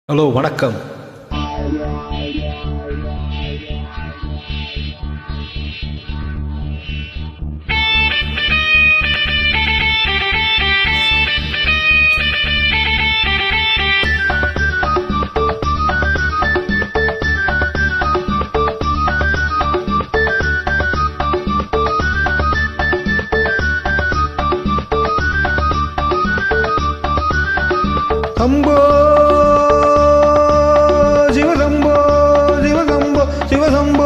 Hello வணக்கம் சம்போ சிவசம்போ சிவசம்போ சிவசம்போ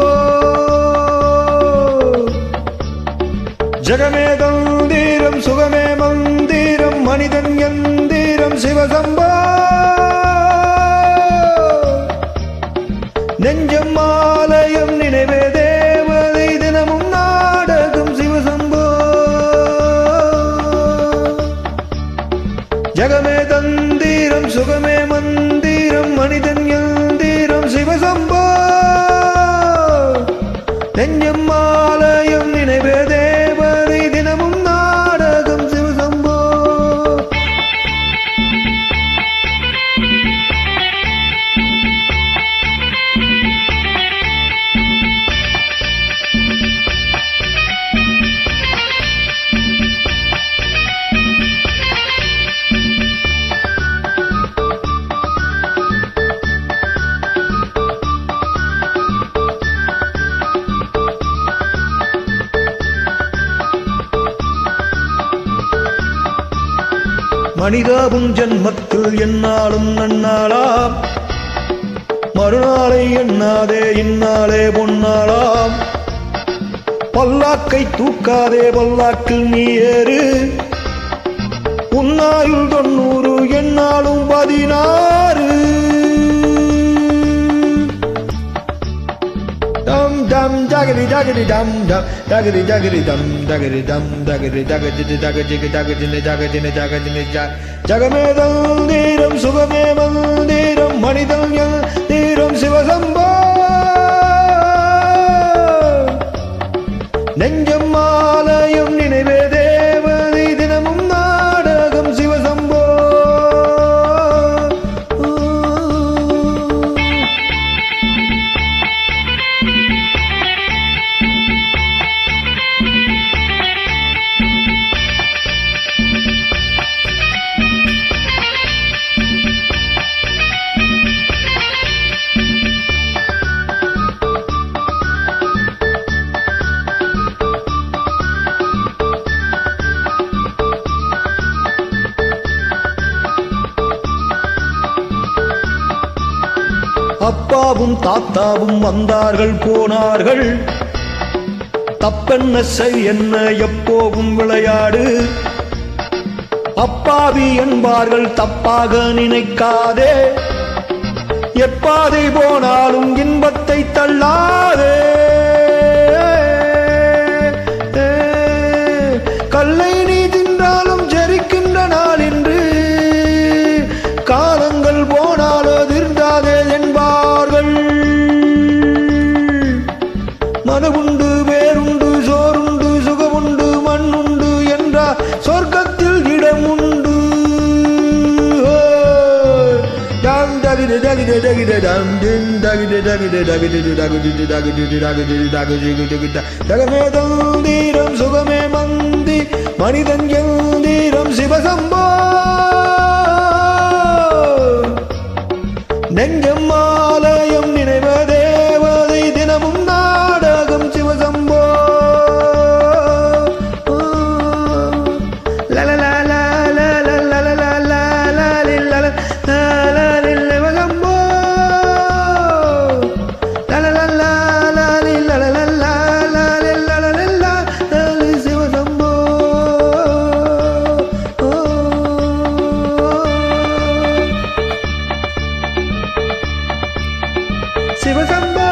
ஜகமே தந்தீரம் சுகமே மந்தீரம் மனிதன் எந்தீரம் சிவசம்போ நெஞ்சம் ஆலயம் நினைவே தேவதை தினமும் நாடகம் சிவசம்போ ஜகமே தந்தீரம் சுகமே மந்தீரம் மனிதன் எந்தீரம் சிவசம்போ நெஞ்சம் ஆலயம் நினைவே தேவதை தினமும் நாடகம் சிவசம்போ மனிதாவும் ஜன்மத்தில் என்னாலும் நன்னாளாம் மறுநாளை எண்ணாதே இந்நாளே பொன்னாளாம் பல்லாக்கை தூக்காதே பல்லாக்கில் நீ ஏறு உன்னாயுள் தொண்ணூறு என்னாலும் பதினாறு dum dum daggedy daggedy dum dum daggedy daggedy dum daggedy dum daggedy daggedy daggedy daggedy daggedy daggedy ஜகமேதல் தீரம் சுகமே மந்தீரம் மனிதன் தீரம் சிவசம்போ நெஞ்சம் ஆலயம் நினைவே தேவதை தினமும் நாடகம் சிவசம்போ அப்பாவும் தாத்தாவும் வந்தார்கள் போனார்கள் தப்பென்ன செய் என்ன எப்போவும் விளையாடு அப்பாவி என்பார்கள் தப்பாக நினைக்காதே எப்பாதை போனாலும் இன்பத்தை தள்ளாதே கல்லை நீ தின்றாலும் ஜெரிக்கின்ற நாள் என்று காலங்கள் போனால் அதிர்ந்தாதே என்பார்கள் மனவுண்டு வேறுண்டு சோறுண்டு சுகமுண்டு மண்ணுண்டு என்றார் சொர்க்கத்தில் இடமுண்டு டம் டகிடு டகிடு டகிடு டம் டின் டகிடு டகிடு டகிடு டகிடு டகிடு டகிடு டகிடு ஜகமேதம் தீரம் சுகமே மந்தி மனிதன் எந்தீரம் சிவசம்போ நெஞ்சம் ஆலயம் நினைவ தேவதை தினமும் நாடகம் சிவசம்போ சிவசம்போ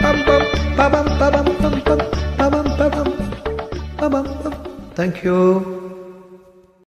Thank you.